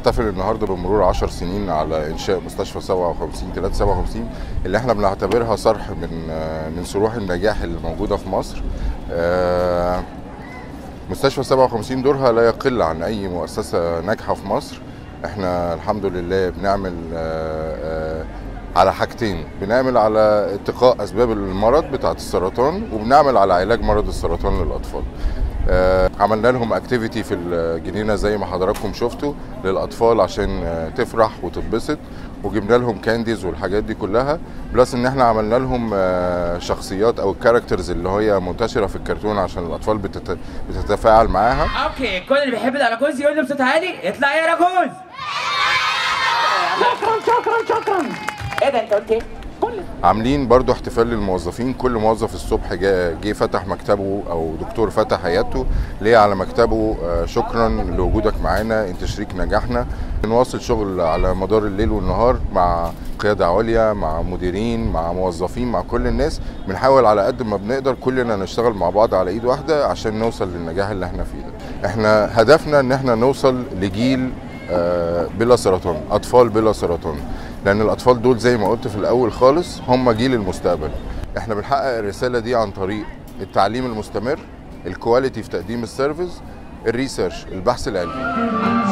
بنحتفل النهارده بمرور 10 سنين على انشاء مستشفى 57 357 اللي احنا بنعتبرها صرح من آه، من صروح النجاح اللي موجوده في مصر. آه، مستشفى 57 دورها لا يقل عن اي مؤسسه ناجحه في مصر. احنا الحمد لله بنعمل آه، آه، على حاجتين بنعمل على اتقاء اسباب المرض بتاعه السرطان وبنعمل على علاج مرض السرطان للاطفال آه، عملنا لهم اكتيفيتي في الجنينه زي ما حضراتكم شفتوا للاطفال عشان آه، تفرح وتتبسط وجبنا لهم كانديز والحاجات دي كلها بلس ان احنا عملنا لهم آه، شخصيات او الكاركترز اللي هي منتشره في الكرتون عشان الاطفال بتت- بتتفاعل معاها اوكي كل اللي بيحب الاراجوز يقول لي بصوت عالي اطلع يا اراجوز شكرا شكرا شكرا ايه ده انت قلت ايه؟ قول لي عاملين برضو احتفال للموظفين كل موظف الصبح جه جه فتح مكتبه او دكتور فتح عيادته ليه على مكتبه آه، شكرا لوجودك معانا انت شريك نجاحنا بنواصل شغل على مدار الليل والنهار مع قيادة عليا مع مديرين مع موظفين مع كل الناس بنحاول على قد ما بنقدر كلنا نشتغل مع بعض على ايد واحدة عشان نوصل للنجاح اللي احنا فيه ده احنا هدفنا ان احنا نوصل لجيل آه، بلا سرطان اطفال بلا سرطان لان الاطفال دول زي ما قلت في الاول خالص هم جيل المستقبل احنا بنحقق الرساله دي عن طريق التعليم المستمر الكواليتي في تقديم السيرفيس الريسيرش البحث العلمي